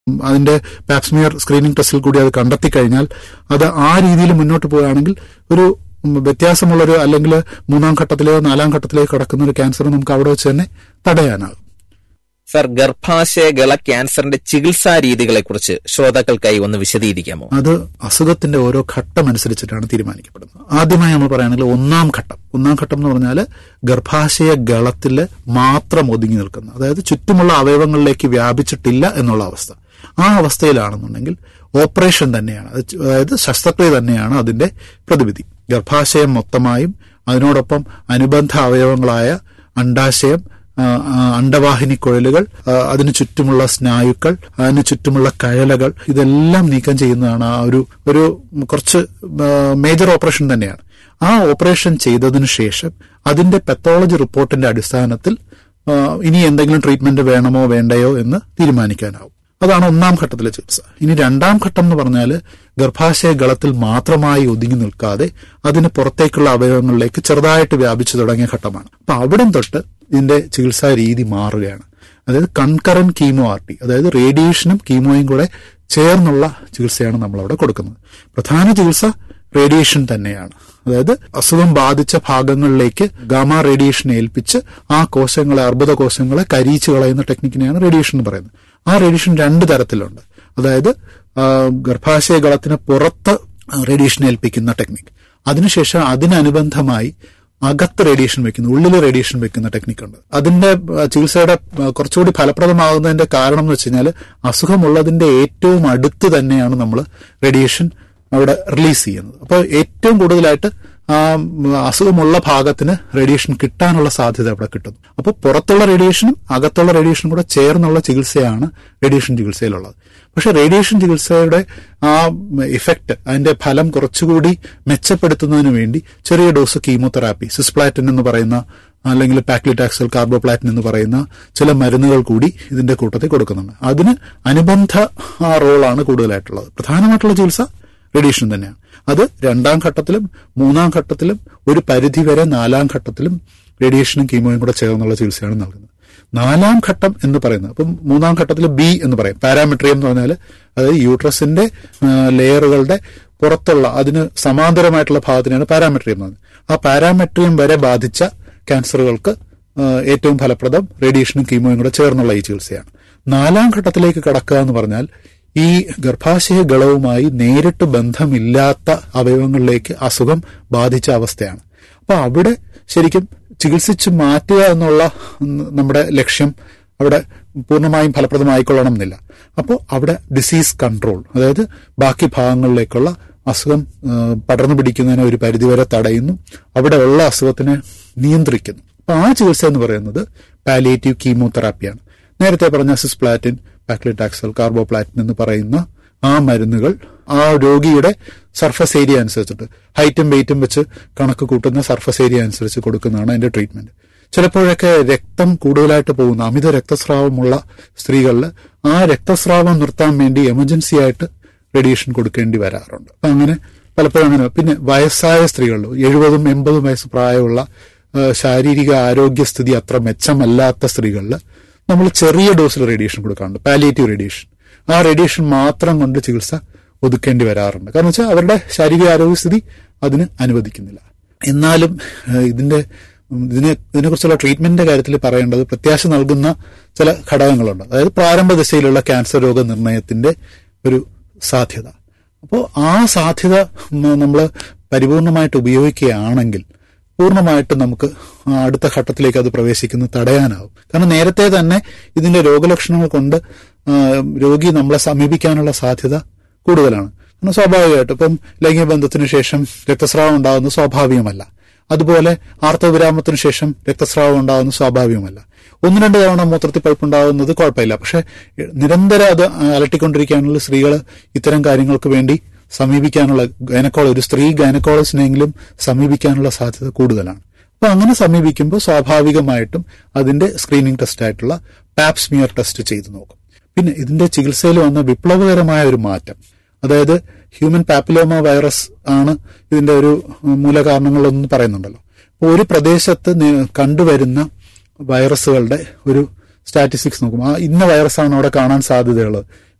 അതിന്റെ Pap smear screening ടെസ്റ്റിൽ കൂടി അത് കണ്ടെത്തി കഴിഞ്ഞാൽ അത് ആ രീതിയിൽ മുന്നോട്ട് പോവുകയാണെങ്കിൽ ഒരു ഉം, വ്യത്യാസമുള്ളൊരു അല്ലെങ്കിൽ മൂന്നാം ഘട്ടത്തിലെയോ നാലാം ഘട്ടത്തിലേക്കോ കടക്കുന്ന ഒരു ക്യാൻസർ നമുക്ക് അവിടെ വെച്ച് തന്നെ തടയാനാകും സർ ഗർഭാശയഗള ക്യാൻസറിന്റെ ചികിത്സാ രീതികളെ കുറിച്ച് ശ്രോതാക്കൾക്കായി ഒന്ന് വിശദീകരിക്കാമോ അത് അസുഖത്തിന്റെ ഓരോ ഘട്ടം അനുസരിച്ചിട്ടാണ് തീരുമാനിക്കപ്പെടുന്നത് ആദ്യമായി നമ്മൾ പറയുകയാണെങ്കിൽ ഒന്നാം ഘട്ടം ഒന്നാം ഘട്ടം എന്ന് പറഞ്ഞാൽ ഗർഭാശയ ഗളത്തിൽ മാത്രം ഒതുങ്ങി നിൽക്കുന്ന അതായത് ചുറ്റുമുള്ള അവയവങ്ങളിലേക്ക് വ്യാപിച്ചിട്ടില്ല എന്നുള്ള അവസ്ഥ ആ അവസ്ഥയിലാണെന്നുണ്ടെങ്കിൽ ഓപ്പറേഷൻ തന്നെയാണ് അത് ചു- അതായത് ശസ്ത്രക്രിയ തന്നെയാണ് അതിന്റെ പ്രതിവിധി ഗർഭാശയം മൊത്തമായും അതിനോടൊപ്പം അനുബന്ധ അവയവങ്ങളായ അണ്ടാശയം ആ, ആ, അണ്ടവാഹിനി കുഴലുകൾ ആ, അതിന് ചുറ്റുമുള്ള സ്നായുക്കൾ അതിന് ചുറ്റുമുള്ള കഴലകൾ ഇതെല്ലാം നീക്കം ചെയ്യുന്നതാണ് ആ ഒരു ഒരു കുറച്ച് മേജർ ഓപ്പറേഷൻ തന്നെയാണ് ആ ഓപ്പറേഷൻ ചെയ്തതിനു ശേഷം അതിന്റെ പെത്തോളജി റിപ്പോർട്ടിന്റെ അടിസ്ഥാനത്തിൽ ആ, ഇനി എന്തെങ്കിലും ട്രീറ്റ്മെന്റ് വേണമോ വേണ്ടയോ എന്ന് തീരുമാനിക്കാനാവും അതാണ് ഒന്നാം ഘട്ടത്തിലെ ചികിത്സ ഇനി രണ്ടാം ഘട്ടം എന്ന് പറഞ്ഞാൽ ഗർഭാശയ ഗളത്തിൽ മാത്രമായി ഒതുങ്ങി നിൽക്കാതെ അതിന് പുറത്തേക്കുള്ള അവയവങ്ങളിലേക്ക് ചെറുതായിട്ട് വ്യാപിച്ചു തുടങ്ങിയ ഘട്ടമാണ് അപ്പൊ അവിടം തൊട്ട് ഇതിന്റെ ചികിത്സാ രീതി മാറുകയാണ് അതായത് കൺകറൻ കീമോ ആർട്ടി അതായത് റേഡിയേഷനും കീമോയും കൂടെ ചേർന്നുള്ള ചികിത്സയാണ് നമ്മൾ അവിടെ കൊടുക്കുന്നത് പ്രധാന ചികിത്സ റേഡിയേഷൻ തന്നെയാണ് അതായത് അസുഖം ബാധിച്ച ഭാഗങ്ങളിലേക്ക് ഗാമ റേഡിയേഷൻ ഏൽപ്പിച്ച് ആ കോശങ്ങളെ അർബുദ കോശങ്ങളെ കരിയിച്ച് കളയുന്ന ടെക്നിക്കിനെയാണ് റേഡിയേഷൻ എന്ന് പറയുന്നത് ആ റേഡിയേഷൻ രണ്ട് തരത്തിലുണ്ട് അതായത് ആ, ഗർഭാശയ ഗളത്തിന് പുറത്ത് റേഡിയേഷൻ ഏൽപ്പിക്കുന്ന ടെക്നിക്ക് അതിനുശേഷം അതിനനുബന്ധമായി അകത്ത് റേഡിയേഷൻ വെക്കുന്ന ഉള്ളിൽ റേഡിയേഷൻ വെക്കുന്ന ടെക്നിക്കുണ്ട് അതിന്റെ ആ, ചികിത്സയുടെ ആ, കുറച്ചുകൂടി ഫലപ്രദമാകുന്നതിന്റെ കാരണം എന്ന് വെച്ച് കഴിഞ്ഞാൽ അസുഖമുള്ളതിന്റെ ഏറ്റവും അടുത്ത് തന്നെയാണ് നമ്മൾ റേഡിയേഷൻ അവിടെ റിലീസ് ചെയ്യുന്നത് അപ്പോൾ ഏറ്റവും കൂടുതലായിട്ട് ആ ഉം, അസുഖമുള്ള ഭാഗത്തിന് റേഡിയേഷൻ കിട്ടാനുള്ള സാധ്യത അവിടെ കിട്ടുന്നു അപ്പോൾ പുറത്തുള്ള റേഡിയേഷനും അകത്തുള്ള റേഡിയേഷനും കൂടെ ചേർന്നുള്ള ചികിത്സയാണ് റേഡിയേഷൻ ചികിത്സയിലുള്ളത് പക്ഷെ റേഡിയേഷൻ ചികിത്സയുടെ ആ ഇഫക്റ്റ് അതിന്റെ ഫലം കുറച്ചുകൂടി മെച്ചപ്പെടുത്തുന്നതിന് വേണ്ടി ചെറിയ ഡോസ് കീമോതെറാപ്പി സിസ്പ്ലാറ്റിൻ എന്ന് പറയുന്ന അല്ലെങ്കിൽ പാക്ലിറ്റാക്സൽ കാർബോപ്ലാറ്റിൻ എന്ന് പറയുന്ന ചില മരുന്നുകൾ കൂടി ഇതിന്റെ കൂട്ടത്തിൽ കൊടുക്കുന്നുണ്ട് അതിന് അനുബന്ധ ആ റോളാണ് കൂടുതലായിട്ടുള്ളത് പ്രധാനമായിട്ടുള്ള ചികിത്സ റേഡിയേഷൻ തന്നെയാണ് അത് രണ്ടാം ഘട്ടത്തിലും മൂന്നാം ഘട്ടത്തിലും ഒരു പരിധിവരെ നാലാം ഘട്ടത്തിലും റേഡിയേഷനും കീമോയും കൂടെ ചേർന്നുള്ള ചികിത്സയാണ് നൽകുന്നത് നാലാം ഘട്ടം എന്ന് പറയുന്നത് അപ്പം മൂന്നാം ഘട്ടത്തിൽ ബി എന്ന് പറയും പാരാമെട്രിയം എന്ന് പറഞ്ഞാൽ അതായത് യൂട്രസിന്റെ ആ, ലെയറുകളുടെ പുറത്തുള്ള അതിന് സമാന്തരമായിട്ടുള്ള ഭാഗത്തിനാണ് പാരാമെട്രിയം എന്ന് പറയുന്നത് ആ പാരാമെട്രിയം വരെ ബാധിച്ച ക്യാൻസറുകൾക്ക് ആ, ഏറ്റവും ഫലപ്രദം റേഡിയേഷനും കീമോയും കൂടെ ചേർന്നുള്ള ഈ ചികിത്സയാണ് നാലാം ഘട്ടത്തിലേക്ക് കടക്കുക എന്ന് പറഞ്ഞാൽ ഈ ഗർഭാശയ ഗളവുമായി നേരിട്ട് ബന്ധമില്ലാത്ത അവയവങ്ങളിലേക്ക് അസുഖം ബാധിച്ച അവസ്ഥയാണ് അപ്പൊ അവിടെ ശരിക്കും ചികിത്സിച്ച് മാറ്റുക എന്നുള്ള ഉം, നമ്മുടെ ലക്ഷ്യം അവിടെ പൂർണ്ണമായും ഫലപ്രദമായിക്കൊള്ളണം എന്നില്ല അപ്പോൾ അവിടെ ഡിസീസ് കൺട്രോൾ അതായത് ബാക്കി ഭാഗങ്ങളിലേക്കുള്ള അസുഖം ആ, പടർന്നു പിടിക്കുന്നതിനെ ഒരു പരിധിവരെ തടയുന്നു അവിടെ ഉള്ള അസുഖത്തിനെ നിയന്ത്രിക്കുന്നു അപ്പൊ ആ ചികിത്സ എന്ന് പറയുന്നത് പാലിയേറ്റീവ് കീമോതെറാപ്പിയാണ് നേരത്തെ പറഞ്ഞ സിസ്പ്ലാറ്റിൻ പാക്ലിറ്റാക്സൽ കാർബോപ്ലാറ്റിൻ എന്ന് പറയുന്ന ആ മരുന്നുകൾ ആ രോഗിയുടെ സർഫസ് ഏരിയ അനുസരിച്ചിട്ട് ഹൈറ്റും വെയിറ്റും വെച്ച് കണക്ക് കൂട്ടുന്ന സർഫസ് ഏരിയ അനുസരിച്ച് കൊടുക്കുന്നതാണ് അതിന്റെ ട്രീറ്റ്മെന്റ് ചിലപ്പോഴൊക്കെ രക്തം കൂടുതലായിട്ട് പോകുന്ന അമിത രക്തസ്രാവമുള്ള സ്ത്രീകളിൽ ആ രക്തസ്രാവം നിർത്താൻ വേണ്ടി എമർജൻസി ആയിട്ട് റേഡിയേഷൻ കൊടുക്കേണ്ടി വരാറുണ്ട് അപ്പൊ അങ്ങനെ പലപ്പോഴും അങ്ങനെ പിന്നെ വയസ്സായ സ്ത്രീകളിൽ എഴുപതും എൺപതും വയസ്സ് പ്രായമുള്ള ആ, ശാരീരിക ആരോഗ്യസ്ഥിതി അത്ര മെച്ചമല്ലാത്ത സ്ത്രീകളിൽ നമ്മൾ ചെറിയ ഡോസിൽ റേഡിയേഷൻ കൊടുക്കാറുണ്ട് പാലിയേറ്റീവ് റേഡിയേഷൻ ആ റേഡിയേഷൻ മാത്രം കൊണ്ട് ചികിത്സ ഒതുക്കേണ്ടി വരാറുണ്ട് കാരണം വെച്ചാൽ അവരുടെ ശാരീരിക ആരോഗ്യസ്ഥിതി അതിന് അനുവദിക്കുന്നില്ല എന്നാലും ഏഹ്, ഇതിന്റെ ഉം, ഇതിനെ ഇതിനെക്കുറിച്ചുള്ള ട്രീറ്റ്മെന്റിന്റെ കാര്യത്തിൽ പറയേണ്ടത് പ്രത്യാശ നൽകുന്ന ചില ഘടകങ്ങളുണ്ട് അതായത് പ്രാരംഭ ദശയിലുള്ള ക്യാൻസർ രോഗ നിർണയത്തിന്റെ ഒരു സാധ്യത അപ്പോൾ ആ സാധ്യത നമ്മൾ പരിപൂർണമായിട്ട് ഉപയോഗിക്കുകയാണെങ്കിൽ പൂർണ്ണമായിട്ട് നമുക്ക് ആ അടുത്ത ഘട്ടത്തിലേക്ക് അത് പ്രവേശിക്കുന്നത് തടയാനാവും കാരണം നേരത്തെ തന്നെ ഇതിന്റെ രോഗലക്ഷണങ്ങൾ കൊണ്ട് ആ, രോഗി നമ്മളെ സമീപിക്കാനുള്ള സാധ്യത കൂടുതലാണ് കാരണം സ്വാഭാവികമായിട്ട് ഇപ്പം ലൈംഗിക ബന്ധത്തിന് ശേഷം രക്തസ്രാവം ഉണ്ടാകുന്നത് സ്വാഭാവികമല്ല അതുപോലെ ആർത്തവവിരാമത്തിന് ശേഷം രക്തസ്രാവം ഉണ്ടാകുന്നത് സ്വാഭാവികമല്ല ഒന്ന് രണ്ട് തവണ മൂത്രത്തിൽ പഴുപ്പുണ്ടാകുന്നത് കുഴപ്പമില്ല പക്ഷെ നിരന്തരം അത് അലട്ടിക്കൊണ്ടിരിക്കാനുള്ള സ്ത്രീകൾ ഇത്തരം കാര്യങ്ങൾക്ക് വേണ്ടി സമീപിക്കാനുള്ള ഗൈനക്കോള ഒരു സ്ത്രീ ഗൈനക്കോളജിനെങ്കിലും സമീപിക്കാനുള്ള സാധ്യത കൂടുതലാണ് അപ്പൊ അങ്ങനെ സമീപിക്കുമ്പോൾ സ്വാഭാവികമായിട്ടും അതിന്റെ സ്ക്രീനിങ് ടെസ്റ്റ് ആയിട്ടുള്ള പാപ്സ്മിയർ ടെസ്റ്റ് ചെയ്തു നോക്കും പിന്നെ ഇതിന്റെ ചികിത്സയിൽ വന്ന വിപ്ലവകരമായ ഒരു മാറ്റം അതായത് ഹ്യൂമൻ പാപ്പിലോമ വൈറസ് ആണ് ഇതിന്റെ ഒരു ഉം, മൂലകാരണങ്ങളൊന്നും പറയുന്നുണ്ടല്ലോ അപ്പോൾ ഒരു പ്രദേശത്ത് നി- കണ്ടുവരുന്ന വൈറസുകളുടെ ഒരു സ്റ്റാറ്റിസ്റ്റിക്സ് നോക്കും ആ ഇന്ന വൈറസാണ് അവിടെ കാണാൻ സാധ്യതയുള്ളത്